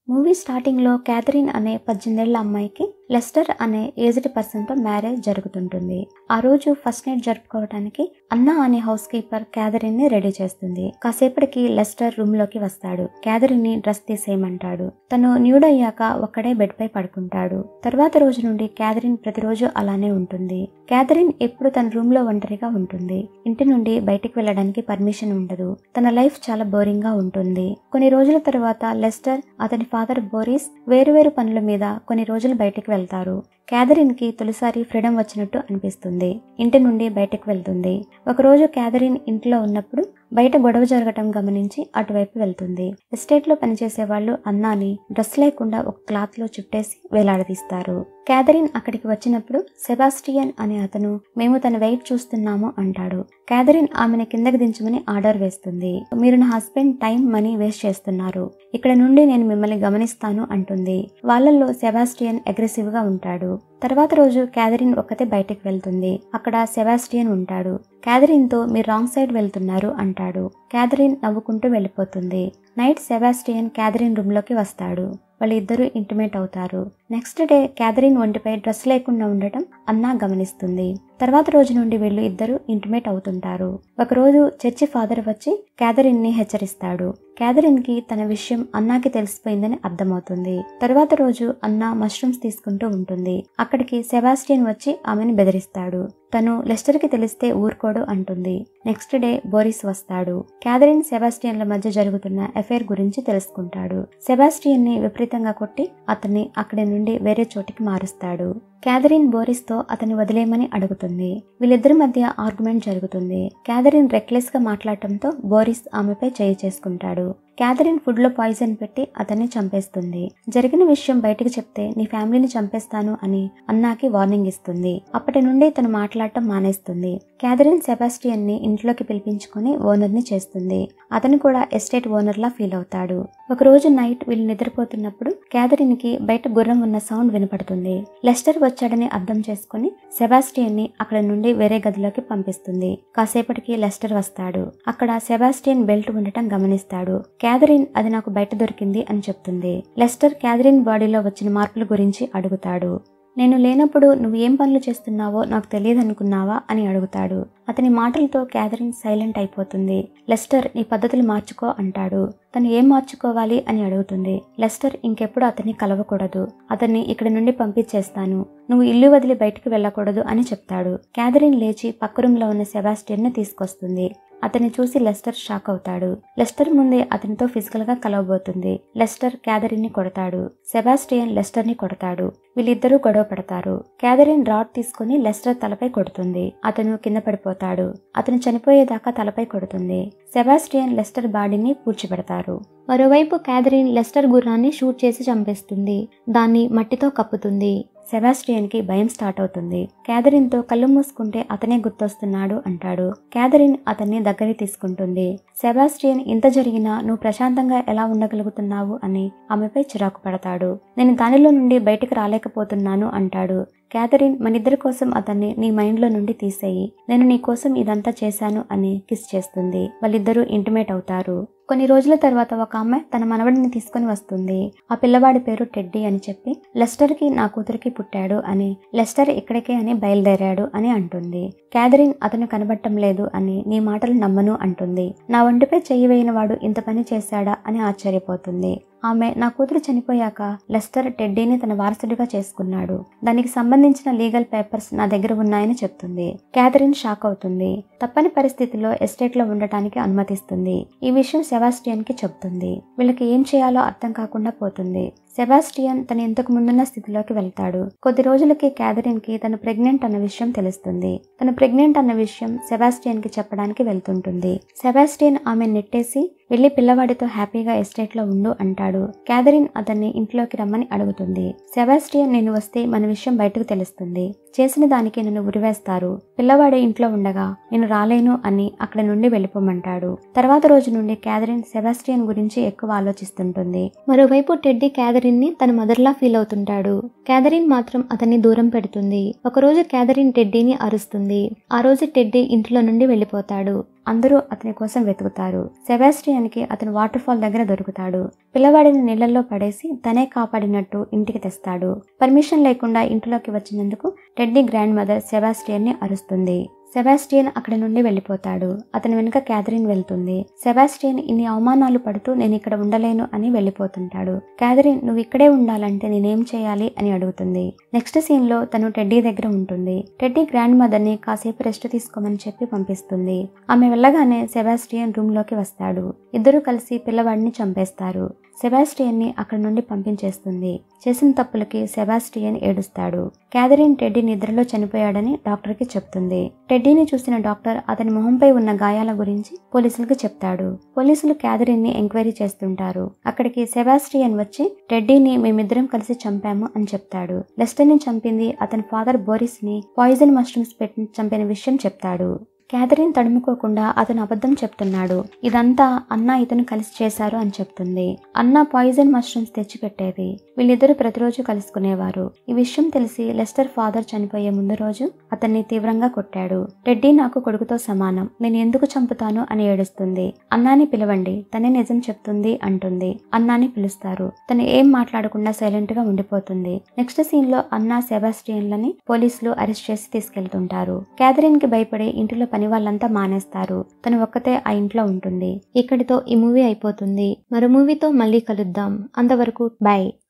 movie స్టార్టింగ్లో Catherine అనే పద్దెనిమిదేళ్ల అమ్మాయికి లెస్టర్ అనే ఏజ్డ్ పర్సన్తో మ్యారేజ్ జరుగుతుంటుంది ఆ రోజు ఫస్ట్ నైట్ జరుపుకోవడానికి అన్నా అనే హౌస్ కీపర్ క్యాథరిన్ ని రెడీ చేస్తుంది కాసేపటికి లెస్టర్ రూమ్ లోకి వస్తాడు క్యాథరిన్ ని డ్రెస్ తీసేయమంటాడు తను న్యూడ్ అయ్యాక ఒక్కడే బెడ్ పై పడుకుంటాడు తర్వాత రోజు నుండి క్యాథరిన్ ప్రతిరోజు అలానే ఉంటుంది క్యాథరిన్ ఎప్పుడు తన రూమ్ లో ఒంటరిగా ఉంటుంది ఇంటి నుండి బయటికి వెళ్ళడానికి పర్మిషన్ ఉండదు తన లైఫ్ చాలా బోరింగ్ గా ఉంటుంది కొన్ని రోజుల తర్వాత లెస్టర్ అతని ఫాదర్ బోరిస్ వేరువేరు పనుల మీద కొన్ని రోజులు బయటికి వెళ్తారు క్యాథరిన్ కి తొలిసారి ఫ్రీడమ్ వచ్చినట్టు అనిపిస్తుంది ఇంటి నుండి బయటకు వెళ్తుంది ఒకరోజు క్యాథరిన్ ఇంట్లో ఉన్నప్పుడు బయట గొడవ జరగటం గమనించి అటువైపు వెళ్తుంది ఎస్టేట్ లో పనిచేసే వాళ్ళు అన్నాని డ్రెస్ లేకుండా ఒక క్లాత్ లో చుట్టేసి వేలాడదీస్తారు క్యాథరిన్ అక్కడికి వచ్చినప్పుడు సెబాస్టియన్ అనే అతను మేము తన వెయిట్ చూస్తున్నాము అంటాడు క్యాథరిన్ ఆమెను కిందకి దించమని ఆర్డర్ వేస్తుంది మీరు నా హస్బెండ్ టైం మనీ వేస్ట్ చేస్తున్నారు ఇక్కడ నుండి నేను మిమ్మల్ని గమనిస్తాను అంటుంది వాళ్ళల్లో సెబాస్టియన్ అగ్రెసివ్ గా ఉంటాడు తర్వాత రోజు క్యాథరిన్ ఒక్కతే బయటికి వెళ్తుంది అక్కడ సెబాస్టియన్ ఉంటాడు క్యాథరిన్ తో మీరు రాంగ్ సైడ్ వెళ్తున్నారు అంటాడు క్యాథరిన్ నవ్వుకుంటూ వెళ్ళిపోతుంది నైట్ సెబాస్టియన్ క్యాథరిన్ రూమ్ లోకి వస్తాడు వాళ్ళిద్దరూ ఇంటిమేట్ అవుతారు నెక్స్ట్ డే క్యాథరిన్ ఒంటిపై డ్రెస్ లేకుండా ఉండటం అన్నా గమనిస్తుంది తర్వాత రోజు నుండి వీళ్ళు ఇద్దరు ఇంటిమేట్ అవుతుంటారు ఒకరోజు చర్చి ఫాదర్ వచ్చి క్యాథరిన్ ని హెచ్చరిస్తాడు క్యాథరిన్ కి తన విషయం అన్నాకి తెలిసిపోయిందని అర్థమవుతుంది తర్వాత రోజు అన్నా మష్రూమ్స్ తీసుకుంటూ ఉంటుంది అక్కడికి సెబాస్టియన్ వచ్చి ఆమెను బెదిరిస్తాడు తను లెస్టర్ కి తెలిస్తే ఊరుకోడు అంటుంది నెక్స్ట్ డే బోరిస్ వస్తాడు క్యాథరిన్ సెబాస్టియన్ల మధ్య జరుగుతున్న అఫైర్ గురించి తెలుసుకుంటాడు సెబాస్టియన్ ని విపరీతంగా కొట్టి అతన్ని అక్కడి నుండి వేరే చోటికి మారుస్తాడు క్యాథరిన్ బోరిస్ తో అతన్ని వదిలేయమని అడుగుతుంది వీళ్ళిద్దరి మధ్య ఆర్గ్యుమెంట్ జరుగుతుంది క్యాథరిన్ రెక్లెస్ గా మాట్లాడటంతో బోరిస్ ఆమెపై చేయి చేసుకుంటాడు క్యాథరిన్ ఫుడ్ లో పాయిజన్ పెట్టి అతన్ని చంపేస్తుంది జరిగిన విషయం బయటకు చెప్తే నీ ఫ్యామిలీని చంపేస్తాను అని అన్నాకి వార్నింగ్ ఇస్తుంది అప్పటి నుండి తను మాట్లాడటం మానేస్తుంది క్యాథరిన్ సెబాస్టియన్ ని ఇంట్లోకి పిలిపించుకుని ఓనర్ ని చేస్తుంది అతను కూడా ఎస్టేట్ ఓనర్ లా ఫీల్ అవుతాడు ఒక రోజు నైట్ వీళ్ళు నిద్రపోతున్నప్పుడు క్యాథరిన్ కి బయట గుర్రం ఉన్న సౌండ్ వినపడుతుంది లెస్టర్ వచ్చాడని అర్థం చేసుకుని సెబాస్టియన్ ని అక్కడ నుండి వేరే గదిలోకి పంపిస్తుంది కాసేపటికి లెస్టర్ వస్తాడు అక్కడ సెబాస్టియన్ బెల్ట్ ఉండటం గమనిస్తాడు క్యాథరిన్ అది నాకు బయట దొరికింది అని చెప్తుంది లెస్టర్ క్యాథరిన్ బాడీలో వచ్చిన మార్పుల గురించి అడుగుతాడు నేను లేనప్పుడు నువ్వు ఏం పనులు చేస్తున్నావో నాకు తెలియదు అనుకున్నావా అని అడుగుతాడు అతని మాటలతో క్యాథరిన్ సైలెంట్ అయిపోతుంది లెస్టర్ నీ పద్ధతులు మార్చుకో అంటాడు తను ఏం మార్చుకోవాలి అని అడుగుతుంది లెస్టర్ ఇంకెప్పుడు అతన్ని కలవకూడదు అతన్ని ఇక్కడి నుండి పంపించేస్తాను నువ్వు ఇల్లు వదిలి బయటికి వెళ్ళకూడదు అని చెప్తాడు క్యాథరిన్ లేచి పక్క రూమ్లో ఉన్న సెబాస్టియన్ ని తీసుకొస్తుంది అతన్ని చూసి లెస్టర్ షాక్ అవుతాడు లెస్టర్ ముందే అతనితో ఫిజికల్ గా కలవబోతుంది లెస్టర్ క్యాథరిన్ ని కొడతాడు సెబాస్టియన్ లెస్టర్ ని కొడతాడు వీళ్ళిద్దరూ గొడవ పడతారు క్యాథరిన్ రాడ్ తీసుకుని లెస్టర్ తలపై కొడుతుంది అతను కింద పడిపోతాడు అతను చనిపోయేదాకా తలపై కొడుతుంది సెబాస్టియన్ లెస్టర్ బాడీని పూడ్చిపెడతారు మరోవైపు క్యాథరిన్ లెస్టర్ గుర్రాన్ని షూట్ చేసి చంపేస్తుంది దాన్ని మట్టితో కప్పుతుంది సెబాస్టియన్ కి భయం స్టార్ట్ అవుతుంది క్యాథరిన్ తో కళ్ళు మూసుకుంటే అతనే గుర్తొస్తున్నాడు అంటాడు క్యాథరిన్ అతన్ని దగ్గరికి తీసుకుంటుంది సెబాస్టియన్ ఇంత జరిగినా నువ్వు ప్రశాంతంగా ఎలా ఉండగలుగుతున్నావు అని ఆమెపై చిరాకు పడతాడు నేను దానిలో నుండి బయటకు రాలేకపోతున్నాను అంటాడు క్యాథరిన్ మనిద్దరి కోసం అతన్ని నీ మైండ్లో నుండి తీసేయి నేను నీ కోసం ఇదంతా చేశాను అని కిస్ చేస్తుంది వాళ్ళిద్దరూ ఇంటిమేట్ అవుతారు కొన్ని రోజుల తర్వాత ఒక ఆమె తన మనవడిని తీసుకుని వస్తుంది ఆ పిల్లవాడి పేరు టెడ్డీ అని చెప్పి లెస్టర్ కి నా కూతురికి పుట్టాడు అని లెస్టర్ ఇక్కడికే అని బయలుదేరాడు అని అంటుంది క్యాథరిన్ అతను కనబడటం లేదు అని నీ మాటలు నమ్మను అంటుంది నా ఒంటిపై చెయ్యి వేయిన వాడు ఇంత పని చేశాడా అని ఆశ్చర్యపోతుంది ఆమె నా కూతురు చనిపోయాక లెస్టర్ టెడ్డీని తన వారసుడిగా చేసుకున్నాడు దానికి సంబంధించిన లీగల్ పేపర్స్ నా దగ్గర ఉన్నాయని చెప్తుంది క్యాథరిన్ షాక్ అవుతుంది తప్పని పరిస్థితిలో ఎస్టేట్ లో ఉండటానికి అనుమతిస్తుంది ఈ విషయం సెబాస్టియన్ కి చెప్తుంది వీళ్ళకి ఏం చేయాలో అర్థం కాకుండా పోతుంది సెబాస్టియన్ తన ఇంతకు ముందున్న స్థితిలోకి వెళ్తాడు కొద్ది రోజులకి క్యాథరిన్ కి తను ప్రెగ్నెంట్ అన్న విషయం తెలుస్తుంది తను ప్రెగ్నెంట్ అన్న విషయం సెబాస్టియన్ కి చెప్పడానికి వెళ్తుంటుంది సెబాస్టియన్ ఆమె నెట్టేసి వెళ్లి పిల్లవాడితో హ్యాపీగా ఎస్టేట్ లో ఉండు అంటాడు క్యాథరిన్ అతన్ని ఇంట్లోకి రమ్మని అడుగుతుంది సెబాస్టియన్ నేను వస్తే మన విషయం బయటకు తెలుస్తుంది చేసిన దానికి నన్ను ఉరివేస్తారు పిల్లవాడు ఇంట్లో ఉండగా నేను రాలేను అని అక్కడి నుండి వెళ్ళిపోమంటాడు తర్వాత రోజు నుండి క్యాథరిన్ సెబాస్టియన్ గురించి ఎక్కువ ఆలోచిస్తుంటుంది మరోవైపు టెడ్డీ క్యాథరిన్ ని తన మదర్లా ఫీల్ అవుతుంటాడు క్యాథరిన్ మాత్రం అతన్ని దూరం పెడుతుంది ఒకరోజు క్యాథరిన్ టెడ్డీని అరుస్తుంది ఆ రోజు టెడ్డీ ఇంట్లో నుండి వెళ్ళిపోతాడు అందరూ అతని కోసం వెతుకుతారు సెబాస్టియన్కి అతను వాటర్ ఫాల్ దగ్గర దొరుకుతాడు పిల్లవాడిని నీళ్లలో పడేసి తనే కాపాడినట్టు ఇంటికి తెస్తాడు పర్మిషన్ లేకుండా ఇంట్లోకి వచ్చినందుకు టెడ్డీ గ్రాండ్ మదర్ సెబాస్టియన్ని అరుస్తుంది సెబాస్టియన్ అక్కడి నుండి వెళ్ళిపోతాడు అతని వెనుక క్యాథరిన్ వెళ్తుంది సెబాస్టియన్ ఇన్ని అవమానాలు పడుతూ నేను ఇక్కడ ఉండలేను అని వెళ్ళిపోతుంటాడు క్యాథరిన్ నువ్వు ఇక్కడే ఉండాలంటే నేనేం చేయాలి అని అడుగుతుంది నెక్స్ట్ సీన్ లో తను టెడ్డీ దగ్గర ఉంటుంది టెడ్డీ గ్రాండ్ మదర్ ని కాసేపు రెస్ట్ తీసుకోమని చెప్పి పంపిస్తుంది ఆమె వెళ్ళగానే సెబాస్టియన్ రూమ్ లోకి వస్తాడు ఇద్దరు కలిసి పిల్లవాడిని చంపేస్తారు సెబాస్టియన్ ని అక్కడి నుండి పంపించేస్తుంది చేసిన తప్పులకి సెబాస్టియన్ ఏడుస్తాడు క్యాథరిన్ టెడ్డీ నిద్రలో చనిపోయాడని డాక్టర్ కి చెప్తుంది టెడ్డీని చూసిన డాక్టర్ అతని మొహంపై ఉన్న గాయాల గురించి పోలీసులకు చెప్తాడు పోలీసులు క్యాథరిన్ ని ఎంక్వైరీ చేస్తుంటారు అక్కడికి సెబాస్టియన్ వచ్చి టెడ్డీని మేమిద్దరం కలిసి చంపాము అని చెప్తాడు లెస్టర్ ని చంపింది అతని ఫాదర్ బోరిస్ ని పాయిజన్ మష్రూమ్స్ పెట్టి చంపిన విషయం చెప్తాడు క్యాథరిన్ తడుముకోకుండా అతను అబద్ధం చెప్తున్నాడు ఇదంతా అన్న ఇతను కలిసి చేశారు అని చెప్తుంది అన్న పాయిజన్ మష్రూమ్స్ తెచ్చిపెట్టేది వీళ్ళిద్దరూ ప్రతిరోజు కలుసుకునేవారు ఈ విషయం తెలిసి లెస్టర్ ఫాదర్ చనిపోయే ముందు రోజు అతన్ని తీవ్రంగా కొట్టాడు టెడ్డీ నాకు కొడుకుతో సమానం నేను ఎందుకు చంపుతాను అని ఏడుస్తుంది అన్నాని పిలవండి తనే నిజం చెప్తుంది అంటుంది అన్నాని పిలుస్తారు తను ఏం మాట్లాడకుండా సైలెంట్ గా ఉండిపోతుంది నెక్స్ట్ సీన్ లో అన్నా సెబాస్టియన్లని పోలీసులు అరెస్ట్ చేసి తీసుకెళ్తుంటారు క్యాథరిన్ కి భయపడి ఇంటిలో పని వాళ్ళంతా మానేస్తారు తను ఒక్కతే ఆ ఇంట్లో ఉంటుంది ఇక్కడితో ఈ మూవీ అయిపోతుంది మరో మూవీతో మళ్ళీ కలుద్దాం అంతవరకు బాయ్